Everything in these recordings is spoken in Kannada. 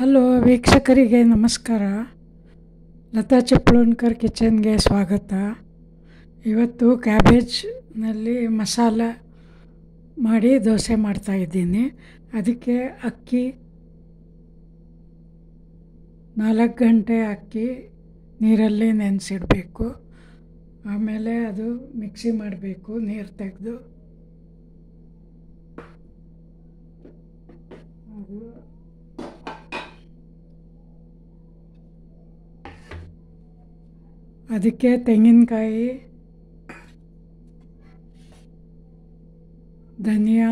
ಹಲೋ ವೀಕ್ಷಕರಿಗೆ ನಮಸ್ಕಾರ ಲತಾ ಚಿಪ್ಳುಣ್ಕರ್ ಕಿಚನ್ಗೆ ಸ್ವಾಗತ ಇವತ್ತು ಕ್ಯಾಬೇಜ್ನಲ್ಲಿ ಮಸಾಲ ಮಾಡಿ ದೋಸೆ ಮಾಡ್ತಾಯಿದ್ದೀನಿ ಅದಕ್ಕೆ ಅಕ್ಕಿ ನಾಲ್ಕು ಗಂಟೆ ಅಕ್ಕಿ ನೀರಲ್ಲಿ ನೆನೆಸಿಡಬೇಕು ಆಮೇಲೆ ಅದು ಮಿಕ್ಸಿ ಮಾಡಬೇಕು ನೀರು ತೆಗೆದು ಅದು ಅದಕ್ಕೆ ತೆಂಗಿನಕಾಯಿ ಧನಿಯಾ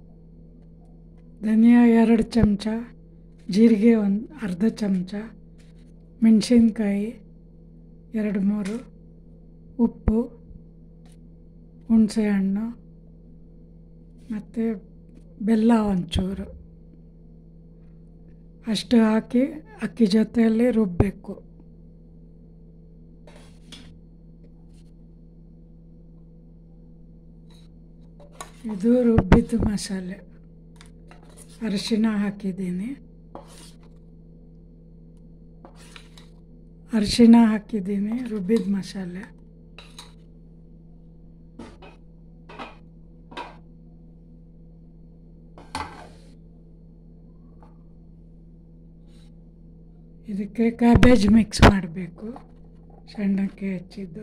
ಧನಿಯಾ ಎರಡು ಚಮಚ ಜೀರಿಗೆ ಒಂದು ಅರ್ಧ ಚಮಚ ಮೆಣಸಿನ್ಕಾಯಿ ಎರಡು ಮೂರು ಉಪ್ಪು ಹುಣಸೆಹಣ್ಣು ಮತ್ತು ಬೆಲ್ಲ ಒಂಚೂರು ಅಷ್ಟು ಹಾಕಿ ಅಕ್ಕಿ ಜೊತೆಯಲ್ಲಿ ರುಬ್ಬಬೇಕು ಇದು ರುಬ್ಬಿದ್ದು ಮಸಾಲೆ ಅರಿಶಿನ ಹಾಕಿದ್ದೀನಿ ಅರಿಶಿನ ಹಾಕಿದ್ದೀನಿ ರುಬ್ಬಿದ ಮಸಾಲೆ ಇದಕ್ಕೆ ಕ್ಯಾಬೇಜ್ ಮಿಕ್ಸ್ ಮಾಡಬೇಕು ಸಣ್ಣಕ್ಕೆ ಹೆಚ್ಚಿದ್ದು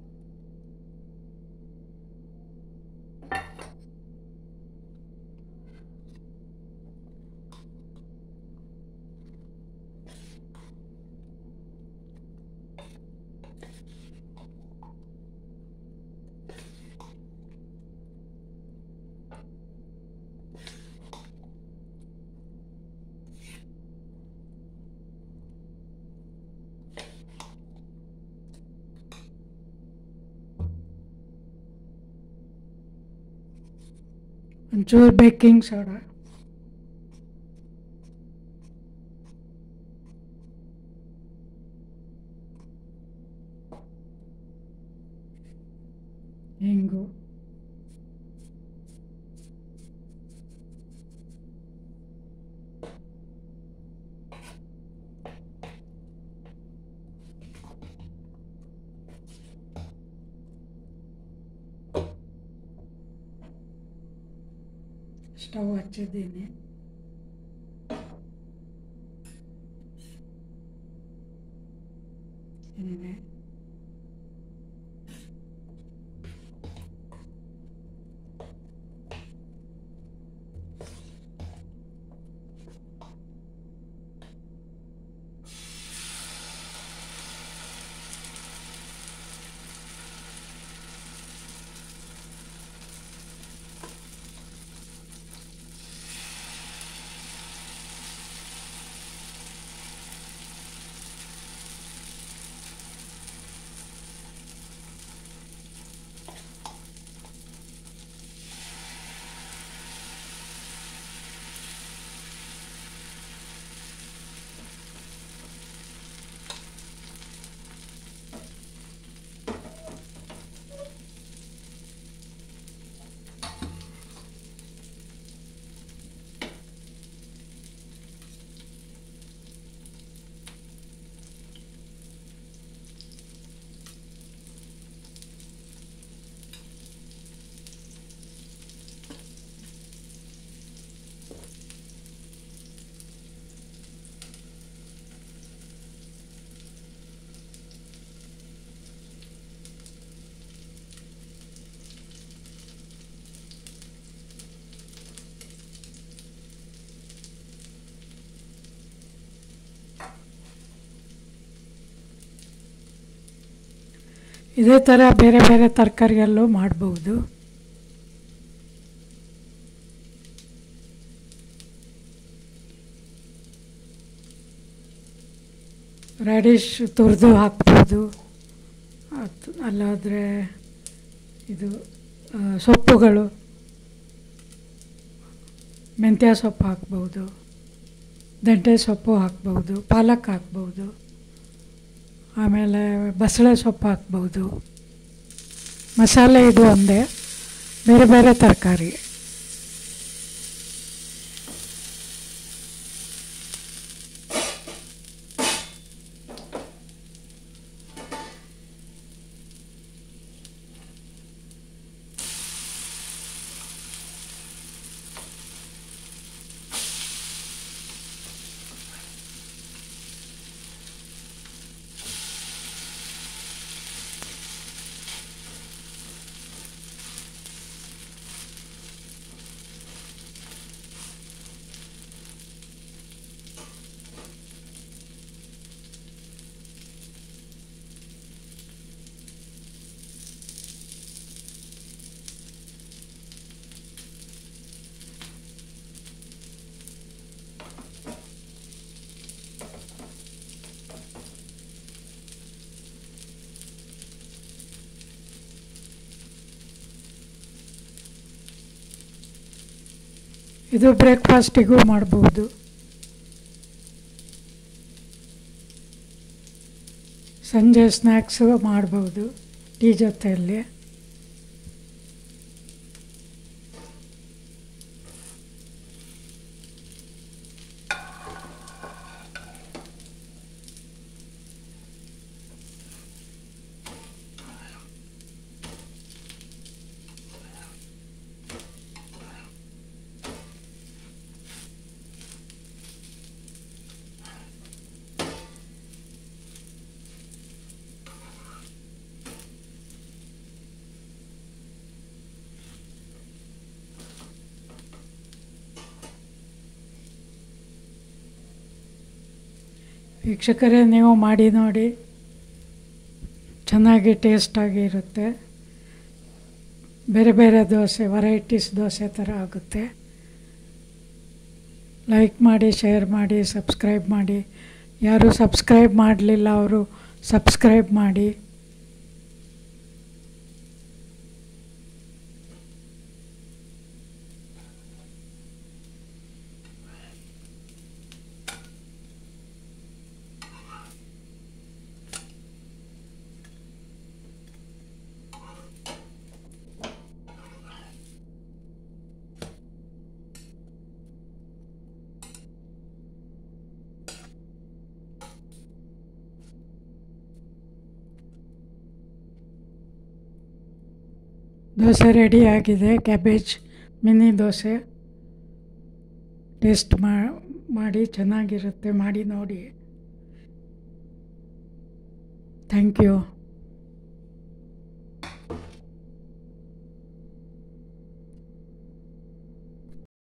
ಒಂಚೂರು ಬೇಕಿಂಗ್ ಸೋಡಾ ಹಿಂಗು ಸ್ಟವ್ ಹಚ್ಚಿದ್ದೀನಿ ಎಣ್ಣೆ ಇದೇ ಥರ ಬೇರೆ ಬೇರೆ ತರಕಾರಿಯಲ್ಲೂ ಮಾಡ್ಬೋದು ರ್ಯಾಡಿಶ್ ತುರಿದು ಹಾಕ್ಬೋದು ಅತ್ ಅಲ್ಲಾದರೆ ಇದು ಆ, ಸೊಪ್ಪುಗಳು ಮೆಂತ್ಯ ಸೊಪ್ಪು ಹಾಕ್ಬೋದು ದಂಟೆ ಸೊಪ್ಪು ಹಾಕ್ಬೋದು ಪಾಲಕ್ ಹಾಕ್ಬೋದು ಆಮೇಲೆ ಬಸಳೆ ಸೊಪ್ಪು ಹಾಕ್ಬೋದು ಮಸಾಲೆ ಇದು ಒಂದೇ ಬೇರೆ ಬೇರೆ ತರಕಾರಿ ಇದು ಬ್ರೇಕ್ಫಾಸ್ಟಿಗೂ ಮಾಡ್ಬೋದು ಸಂಜೆ ಸ್ನ್ಯಾಕ್ಸು ಮಾಡ್ಬೋದು ಟೀ ಜೊತೆಯಲ್ಲಿ ವೀಕ್ಷಕರೇ ನೀವು ಮಾಡಿ ನೋಡಿ ಚೆನ್ನಾಗಿ ಟೇಸ್ಟಾಗಿ ಇರುತ್ತೆ ಬೇರೆ ಬೇರೆ ದೋಸೆ ವೆರೈಟೀಸ್ ದೋಸೆ ಥರ ಆಗುತ್ತೆ ಲೈಕ್ ಮಾಡಿ ಶೇರ್ ಮಾಡಿ ಸಬ್ಸ್ಕ್ರೈಬ್ ಮಾಡಿ ಯಾರು ಸಬ್ಸ್ಕ್ರೈಬ್ ಮಾಡಲಿಲ್ಲ ಅವರು ಸಬ್ಸ್ಕ್ರೈಬ್ ಮಾಡಿ ದೋಸೆ ರೆಡಿ ಆಗಿದೆ ಕ್ಯಾಬೇಜ್ ಮಿನಿ ದೋಸೆ ಟೇಸ್ಟ್ ಮಾಡಿ ಚೆನ್ನಾಗಿರುತ್ತೆ ಮಾಡಿ ನೋಡಿ ಥ್ಯಾಂಕ್ ಯು